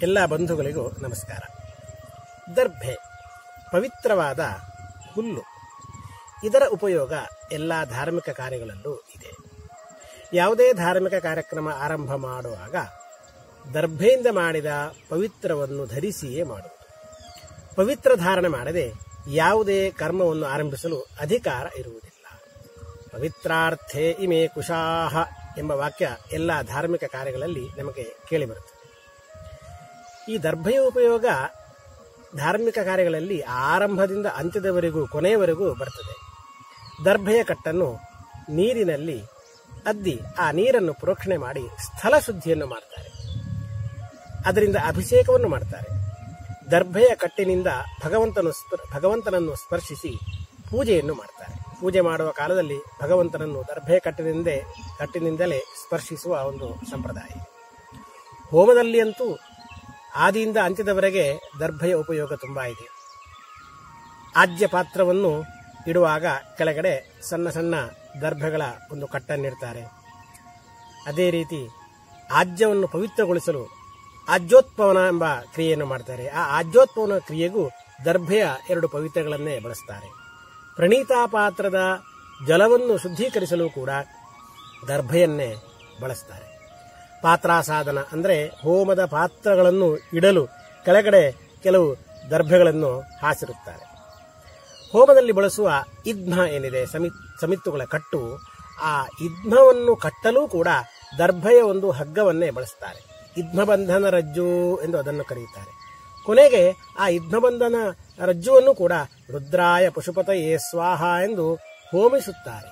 ಎಲ್ಲ ಬಂಧುಗಳಿಗೂ ನಮಸ್ಕಾರ ದರ್ಭೆ ಪವಿತ್ರವಾದ ಹುಲ್ಲು ಇದರ ಉಪಯೋಗ ಎಲ್ಲ ಧಾರ್ಮಿಕ ಕಾರ್ಯಗಳಲ್ಲೂ ಇದೆ ಯಾವುದೇ ಧಾರ್ಮಿಕ ಕಾರ್ಯಕ್ರಮ ಆರಂಭ ಮಾಡುವಾಗ ದರ್ಭೆಯಿಂದ ಮಾಡಿದ ಪವಿತ್ರವನ್ನು ಧರಿಸಿಯೇ ಮಾಡುವುದು ಪವಿತ್ರ ಧಾರಣೆ ಮಾಡದೆ ಯಾವುದೇ ಕರ್ಮವನ್ನು ಆರಂಭಿಸಲು ಅಧಿಕಾರ ಇರುವುದಿಲ್ಲ ಪವಿತ್ರಾರ್ಥೇ ಇಮೆ ಕುಶಾಹ ಎಂಬ ವಾಕ್ಯ ಎಲ್ಲ ಧಾರ್ಮಿಕ ಕಾರ್ಯಗಳಲ್ಲಿ ನಮಗೆ ಕೇಳಿಬರುತ್ತದೆ ಈ ದರ್ಭೆಯ ಉಪಯೋಗ ಧಾರ್ಮಿಕ ಕಾರ್ಯಗಳಲ್ಲಿ ಆರಂಭದಿಂದ ಅಂತ್ಯದವರೆಗೂ ಕೊನೆಯವರೆಗೂ ಬರ್ತದೆ ದರ್ಭೆಯ ಕಟ್ಟನ್ನು ನೀರಿನಲ್ಲಿ ಅದ್ದಿ ಆ ನೀರನ್ನು ಪ್ರೋಕ್ಷಣೆ ಮಾಡಿ ಸ್ಥಳ ಶುದ್ಧಿಯನ್ನು ಮಾಡ್ತಾರೆ ಅದರಿಂದ ಅಭಿಷೇಕವನ್ನು ಮಾಡ್ತಾರೆ ದರ್ಭೆಯ ಕಟ್ಟಿನಿಂದ ಭಗವಂತನು ಸ್ಪ- ಭಗವಂತನನ್ನು ಸ್ಪರ್ಶಿಸಿ ಪೂಜೆಯನ್ನು ಮಾಡ್ತಾರೆ ಪೂಜೆ ಮಾಡುವ ಕಾಲದಲ್ಲಿ ಭಗವಂತನನ್ನು ದರ್ಭೆಯ ಕಟ್ಟಿನಿಂದೇ ಕಟ್ಟಿನಿಂದಲೇ ಸ್ಪರ್ಶಿಸುವ ಒಂದು ಸಂಪ್ರದಾಯ ಹೋಮದಲ್ಲಿ ಅಂತೂ ಆದಿಯಿಂದ ಅಂತ್ಯದವರೆಗೆ ದರ್ಭೆಯ ಉಪಯೋಗ ತುಂಬಾ ಇದೆ ಆಜ್ಯ ಪಾತ್ರವನ್ನು ಇಡುವಾಗ ಕೆಳಗಡೆ ಸಣ್ಣ ಸಣ್ಣ ದರ್ಭೆಗಳ ಒಂದು ಕಟ್ಟನ್ನಿಡ್ತಾರೆ ಅದೇ ರೀತಿ ಆಜ್ಯವನ್ನು ಪವಿತ್ರಗೊಳಿಸಲು ಆಜ್ಯೋತ್ಪವನ ಎಂಬ ಕ್ರಿಯೆಯನ್ನು ಮಾಡ್ತಾರೆ ಆ ಆಜ್ಯೋತ್ಪವನ ಕ್ರಿಯೆಗೂ ದರ್ಭೆಯ ಎರಡು ಪವಿತ್ರಗಳನ್ನೇ ಬಳಸ್ತಾರೆ ಪ್ರಣೀತಾ ಪಾತ್ರದ ಜಲವನ್ನು ಶುದ್ಧೀಕರಿಸಲು ಕೂಡ ದರ್ಭೆಯನ್ನೇ ಬಳಸ್ತಾರೆ ಪಾತ್ರಾಸಾಧನ ಅಂದರೆ ಹೋಮದ ಪಾತ್ರಗಳನ್ನು ಇಡಲು ಕೆಳಗಡೆ ಕೆಲವು ದರ್ಭೆಗಳನ್ನು ಹಾಸಿರುತ್ತಾರೆ ಹೋಮದಲ್ಲಿ ಬಳಸುವ ಇದ್ಮ ಏನಿದೆ ಸಮಿ ಸಮಿತ್ತುಗಳ ಕಟ್ಟು ಆ ಇದ್ಮವನ್ನು ಕಟ್ಟಲೂ ಕೂಡ ದರ್ಭೆಯ ಒಂದು ಹಗ್ಗವನ್ನೇ ಬಳಸ್ತಾರೆ ಇದ್ಮಬಂಧನ ರಜ್ಜು ಎಂದು ಅದನ್ನು ಕರೆಯುತ್ತಾರೆ ಕೊನೆಗೆ ಆ ಇದ್ಮಬಂಧನ ರಜ್ಜುವನ್ನು ಕೂಡ ರುದ್ರಾಯ ಪಶುಪತಯೇ ಸ್ವಾಹ ಎಂದು ಹೋಮಿಸುತ್ತಾರೆ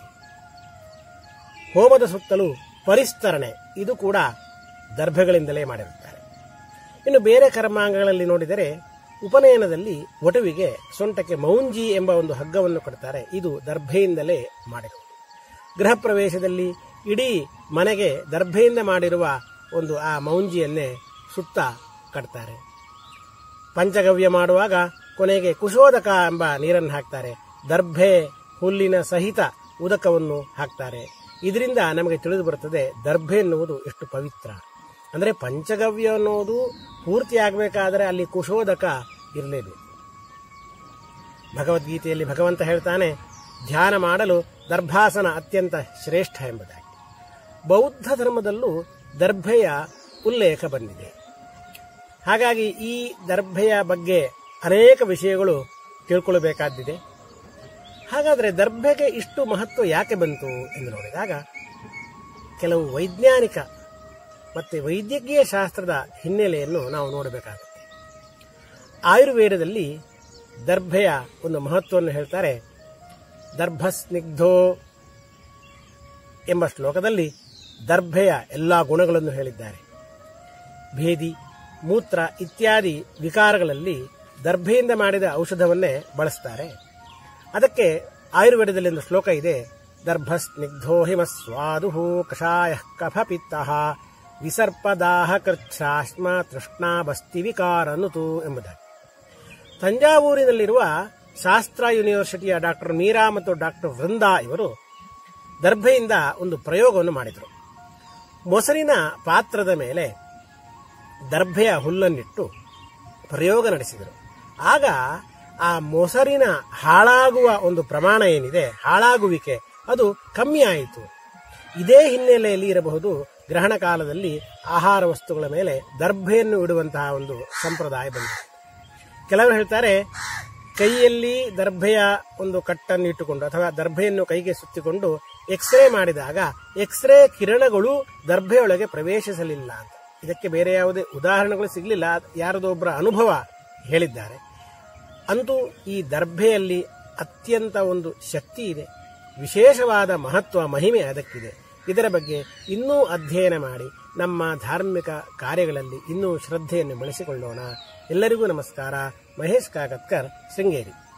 ಹೋಮದ ಸುತ್ತಲೂ ಪರಿಸ್ತರಣೆ ಇದು ಕೂಡ ದರ್ಭೆಗಳಿಂದಲೇ ಮಾಡಿರುತ್ತಾರೆ ಇನ್ನು ಬೇರೆ ಕರ್ಮಾಂಗಗಳಲ್ಲಿ ನೋಡಿದರೆ ಉಪನಯನದಲ್ಲಿ ಒಟುವಿಗೆ ಸೊಂಟಕ್ಕೆ ಮೌಂಜಿ ಎಂಬ ಒಂದು ಹಗ್ಗವನ್ನು ಕೊಡ್ತಾರೆ ಇದು ದರ್ಭೆಯಿಂದಲೇ ಮಾಡಿರುವುದು ಗೃಹ ಪ್ರವೇಶದಲ್ಲಿ ಇಡೀ ಮನೆಗೆ ದರ್ಭೆಯಿಂದ ಮಾಡಿರುವ ಒಂದು ಆ ಮೌಂಜಿಯನ್ನೇ ಸುತ್ತ ಕಟ್ತಾರೆ ಪಂಚಗವ್ಯ ಮಾಡುವಾಗ ಕೊನೆಗೆ ಕುಶೋದಕ ಎಂಬ ನೀರನ್ನು ಹಾಕ್ತಾರೆ ದರ್ಭೆ ಹುಲ್ಲಿನ ಸಹಿತ ಉದಕವನ್ನು ಹಾಕ್ತಾರೆ ಇದರಿಂದ ನಮಗೆ ತಿಳಿದು ಬರುತ್ತದೆ ದರ್ಭೆ ಎನ್ನುವುದು ಎಷ್ಟು ಪವಿತ್ರ ಅಂದರೆ ಪಂಚಗವ್ಯ ಅನ್ನೋದು ಪೂರ್ತಿ ಆಗಬೇಕಾದರೆ ಅಲ್ಲಿ ಕುಶೋದಕ ಇರಲೇಬೇಕು ಭಗವದ್ಗೀತೆಯಲ್ಲಿ ಭಗವಂತ ಹೇಳ್ತಾನೆ ಧ್ಯಾನ ಮಾಡಲು ದರ್ಭಾಸನ ಅತ್ಯಂತ ಶ್ರೇಷ್ಠ ಎಂಬುದಾಗಿ ಬೌದ್ಧ ಧರ್ಮದಲ್ಲೂ ದರ್ಭೆಯ ಉಲ್ಲೇಖ ಬಂದಿದೆ ಹಾಗಾಗಿ ಈ ದರ್ಭೆಯ ಬಗ್ಗೆ ಅನೇಕ ವಿಷಯಗಳು ತಿಳ್ಕೊಳ್ಬೇಕಾದ್ದಿದೆ ಹಾಗಾದರೆ ದರ್ಭೆಗೆ ಇಷ್ಟು ಮಹತ್ವ ಯಾಕೆ ಬಂತು ಎಂದು ನೋಡಿದಾಗ ಕೆಲವು ವೈಜ್ಞಾನಿಕ ಮತ್ತೆ ವೈದ್ಯಕೀಯ ಶಾಸ್ತ್ರದ ಹಿನ್ನೆಲೆಯನ್ನು ನಾವು ನೋಡಬೇಕಾಗುತ್ತೆ ಆಯುರ್ವೇದದಲ್ಲಿ ದರ್ಭೆಯ ಒಂದು ಮಹತ್ವವನ್ನು ಹೇಳ್ತಾರೆ ದರ್ಭಸ್ನಿಗ್ಧೋ ಎಂಬ ಶ್ಲೋಕದಲ್ಲಿ ದರ್ಭೆಯ ಎಲ್ಲ ಗುಣಗಳನ್ನು ಹೇಳಿದ್ದಾರೆ ಭೇದಿ ಮೂತ್ರ ಇತ್ಯಾದಿ ವಿಕಾರಗಳಲ್ಲಿ ದರ್ಭೆಯಿಂದ ಮಾಡಿದ ಔಷಧವನ್ನೇ ಬಳಸ್ತಾರೆ ಅದಕ್ಕೆ ಆಯುರ್ವೇದದಲ್ಲಿ ಒಂದು ಶ್ಲೋಕ ಇದೆ ದರ್ಭಸ್ನಿಗ್ಧೋ ಹಿಮ ಸ್ವಾದು ಕಷಾಯ ಕಫಪಿತ್ತ ವಿಸರ್ಪದಾಹ ಕೃಚ್ಛಾಶ್ಮ ತೃಷ್ಣಾ ಬಸ್ತಿ ವಿಕಾರನುತು ಎಂಬುದಾಗಿ ತಂಜಾವೂರಿನಲ್ಲಿರುವ ಶಾಸ್ತ್ರ ಯೂನಿವರ್ಸಿಟಿಯ ಡಾಕ್ಟರ್ ಮೀರಾ ಮತ್ತು ಡಾಕ್ಟರ್ ವೃಂದಾ ಇವರು ದರ್ಭೆಯಿಂದ ಒಂದು ಪ್ರಯೋಗವನ್ನು ಮಾಡಿದರು ಮೊಸರಿನ ಪಾತ್ರದ ಮೇಲೆ ದರ್ಭೆಯ ಹುಲ್ಲನ್ನಿಟ್ಟು ಪ್ರಯೋಗ ನಡೆಸಿದರು ಆಗ ಆ ಮೊಸರಿನ ಹಾಳಾಗುವ ಒಂದು ಪ್ರಮಾಣ ಏನಿದೆ ಹಾಳಾಗುವಿಕೆ ಅದು ಕಮ್ಮಿ ಆಯಿತು ಇದೇ ಹಿನ್ನೆಲೆಯಲ್ಲಿ ಇರಬಹುದು ಗ್ರಹಣ ಕಾಲದಲ್ಲಿ ಆಹಾರ ವಸ್ತುಗಳ ಮೇಲೆ ದರ್ಭೆಯನ್ನು ಇಡುವಂತಹ ಒಂದು ಸಂಪ್ರದಾಯ ಬಂದಿದೆ ಕೆಲವರು ಹೇಳ್ತಾರೆ ಕೈಯಲ್ಲಿ ದರ್ಭೆಯ ಒಂದು ಕಟ್ಟನ್ನು ಇಟ್ಟುಕೊಂಡು ಅಥವಾ ದರ್ಭೆಯನ್ನು ಕೈಗೆ ಸುತ್ತಿಕೊಂಡು ಎಕ್ಸ್ರೇ ಮಾಡಿದಾಗ ಎಕ್ಸ್ರೇ ಕಿರಣಗಳು ದರ್ಭೆಯೊಳಗೆ ಪ್ರವೇಶಿಸಲಿಲ್ಲ ಅಂತ ಇದಕ್ಕೆ ಬೇರೆ ಯಾವುದೇ ಉದಾಹರಣೆಗಳು ಸಿಗಲಿಲ್ಲ ಯಾರದೋ ಒಬ್ಬರ ಅನುಭವ ಹೇಳಿದ್ದಾರೆ ಅಂತೂ ಈ ದರ್ಭೆಯಲ್ಲಿ ಅತ್ಯಂತ ಒಂದು ಶಕ್ತಿ ಇದೆ ವಿಶೇಷವಾದ ಮಹತ್ವ ಮಹಿಮೆ ಅದಕ್ಕಿದೆ ಇದರ ಬಗ್ಗೆ ಇನ್ನೂ ಅಧ್ಯಯನ ಮಾಡಿ ನಮ್ಮ ಧಾರ್ಮಿಕ ಕಾರ್ಯಗಳಲ್ಲಿ ಇನ್ನೂ ಶ್ರದ್ಧೆಯನ್ನು ಬೆಳೆಸಿಕೊಳ್ಳೋಣ ಎಲ್ಲರಿಗೂ ನಮಸ್ಕಾರ ಮಹೇಶ್ ಕಾಕತ್ಕರ್ ಶೃಂಗೇರಿ